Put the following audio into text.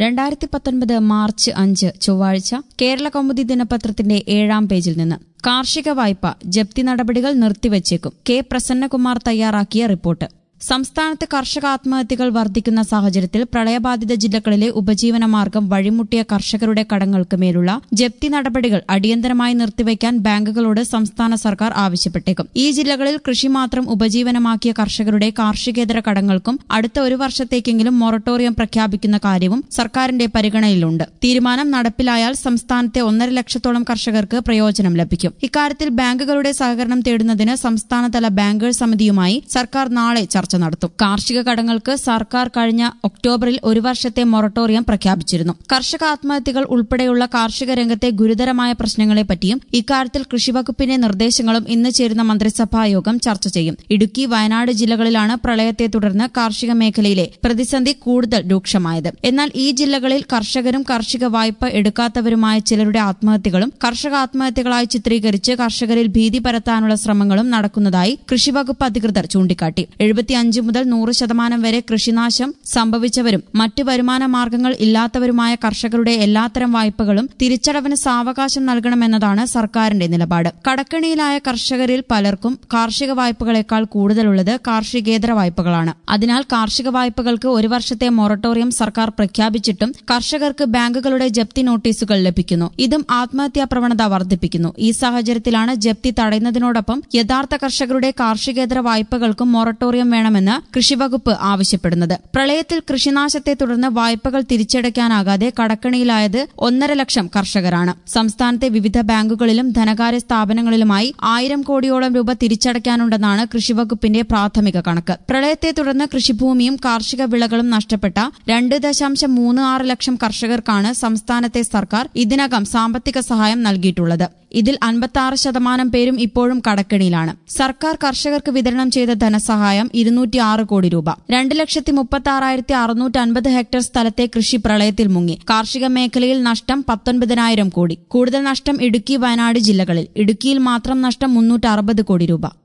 രണ്ടായിരത്തി പത്തൊൻപത് മാർച്ച് അഞ്ച് ചൊവ്വാഴ്ച കേരള കൗമുദി ദിനപത്രത്തിന്റെ ഏഴാം പേജിൽ നിന്ന് കാർഷിക വായ്പ ജപ്തി നടപടികൾ നിർത്തിവച്ചേക്കും കെ പ്രസന്നകുമാർ തയ്യാറാക്കിയ റിപ്പോർട്ട് സംസ്ഥാനത്ത് കർഷക ആത്മഹത്യകൾ വർദ്ധിക്കുന്ന സാഹചര്യത്തിൽ പ്രളയബാധിത ജില്ലകളിലെ ഉപജീവന മാർഗം വഴിമുട്ടിയ കർഷകരുടെ കടങ്ങൾക്ക് മേലുള്ള ജപ്തി നടപടികൾ അടിയന്തരമായി നിർത്തിവെക്കാൻ ബാങ്കുകളോട് സംസ്ഥാന സർക്കാർ ആവശ്യപ്പെട്ടേക്കും ഈ ജില്ലകളിൽ കൃഷി മാത്രം ഉപജീവനമാക്കിയ കർഷകരുടെ കാർഷികേതര കടങ്ങൾക്കും അടുത്ത ഒരു വർഷത്തേക്കെങ്കിലും മൊറട്ടോറിയം പ്രഖ്യാപിക്കുന്ന കാര്യവും സർക്കാരിന്റെ പരിഗണനയിലുണ്ട് തീരുമാനം നടപ്പിലായാൽ സംസ്ഥാനത്തെ ഒന്നര ലക്ഷത്തോളം കർഷകർക്ക് പ്രയോജനം ലഭിക്കും ഇക്കാര്യത്തിൽ ബാങ്കുകളുടെ സഹകരണം തേടുന്നതിന് സംസ്ഥാനതല ബാങ്കേഴ്സ് സമിതിയുമായി സർക്കാർ നാളെ ചർച്ച നടത്തും കാർഷിക കടങ്ങൾക്ക് സർക്കാർ കഴിഞ്ഞ ഒക്ടോബറിൽ ഒരു വർഷത്തെ മൊറട്ടോറിയം പ്രഖ്യാപിച്ചിരുന്നു കർഷക ആത്മഹത്യകൾ ഉൾപ്പെടെയുള്ള കാർഷിക രംഗത്തെ ഗുരുതരമായ പ്രശ്നങ്ങളെപ്പറ്റിയും ഇക്കാര്യത്തിൽ കൃഷിവകുപ്പിന്റെ നിർദ്ദേശങ്ങളും ഇന്ന് ചേരുന്ന മന്ത്രിസഭാ യോഗം ചർച്ച ചെയ്യും ഇടുക്കി വയനാട് ജില്ലകളിലാണ് പ്രളയത്തെ തുടർന്ന് കാർഷിക മേഖലയിലെ പ്രതിസന്ധി കൂടുതൽ രൂക്ഷമായത് എന്നാൽ ഈ ജില്ലകളിൽ കർഷകരും കാർഷിക വായ്പ എടുക്കാത്തവരുമായ ചിലരുടെ ആത്മഹത്യകളും കർഷക ആത്മഹത്യകളായി ചിത്രീകരിച്ച് കർഷകരിൽ ഭീതി പരത്താനുള്ള ശ്രമങ്ങളും നടക്കുന്നതായി കൃഷിവകുപ്പ് അധികൃതർ ചൂണ്ടിക്കാട്ടി എഴുപത്തിയഞ്ച് മുതൽ നൂറ് ശതമാനം വരെ കൃഷിനാശം സംഭവിച്ചവരും മറ്റ് വരുമാന മാർഗങ്ങൾ ഇല്ലാത്തവരുമായ കർഷകരുടെ എല്ലാത്തരം വായ്പകളും തിരിച്ചടവിന് സാവകാശം നൽകണമെന്നതാണ് സർക്കാരിന്റെ നിലപാട് കടക്കണിയിലായ കർഷകരിൽ പലർക്കും കാർഷിക വായ്പകളെക്കാൾ കൂടുതലുള്ളത് കാർഷികേതര വായ്പകളാണ് അതിനാൽ കാർഷിക വായ്പകൾക്ക് ഒരു വർഷത്തെ മൊറട്ടോറിയം സർക്കാർ പ്രഖ്യാപിച്ചിട്ടും കർഷകർക്ക് ബാങ്കുകളുടെ ജപ്തി നോട്ടീസുകൾ ലഭിക്കുന്നു ഇതും ആത്മഹത്യാ പ്രവണത വർദ്ധിപ്പിക്കുന്നു ഈ സാഹചര്യത്തിലാണ് ജപ്തി തടയുന്നതിനോടൊപ്പം യഥാർത്ഥ കർഷകരുടെ കാർഷികേതര വായ്പകൾക്കും മൊറട്ടോറിയം വേണമെന്ന് കൃഷിവകുപ്പ് ആവശ്യപ്പെടുന്നത് പ്രളയത്തിൽ കൃഷിനാശത്തെ തുടർന്ന് വായ്പകൾ തിരിച്ചടയ്ക്കാനാകാതെ കടക്കണിയിലായത് ഒന്നര ലക്ഷം കർഷകരാണ് സംസ്ഥാനത്തെ വിവിധ ബാങ്കുകളിലും ധനകാര്യ സ്ഥാപനങ്ങളിലുമായി ആയിരം കോടിയോളം രൂപ തിരിച്ചടയ്ക്കാനുണ്ടെന്നാണ് കൃഷിവകുപ്പിന്റെ പ്രാഥമിക കണക്ക് പ്രളയത്തെ തുടർന്ന് കൃഷിഭൂമിയും കാർഷിക വിളകളും നഷ്ടപ്പെട്ട രണ്ട് ദശാംശം മൂന്ന് ആറ് ലക്ഷം കർഷകർക്കാണ് സംസ്ഥാനത്തെ സർക്കാർ ഇതിനകം സാമ്പത്തിക സഹായം നൽകിയിട്ടുള്ളത് ഇതിൽ അൻപത്തി ശതമാനം പേരും ഇപ്പോഴും കടക്കെണിയിലാണ് സർക്കാർ കർഷകർക്ക് വിതരണം ചെയ്ത ധനസഹായം ഇരുന്നൂറ്റി ആറ് കോടി രൂപ രണ്ട് ലക്ഷത്തി മുപ്പത്തി ആറായിരത്തി അറുന്നൂറ്റി അൻപത് ഹെക്ടർ സ്ഥലത്തെ കൃഷി പ്രളയത്തിൽ മുങ്ങി കാർഷിക മേഖലയിൽ നഷ്ടം പത്തൊൻപതിനായിരം കോടി കൂടുതൽ നഷ്ടം ഇടുക്കി വയനാട് ജില്ലകളിൽ ഇടുക്കിയിൽ മാത്രം നഷ്ടം മുന്നൂറ്റി അറുപത് കോടി രൂപ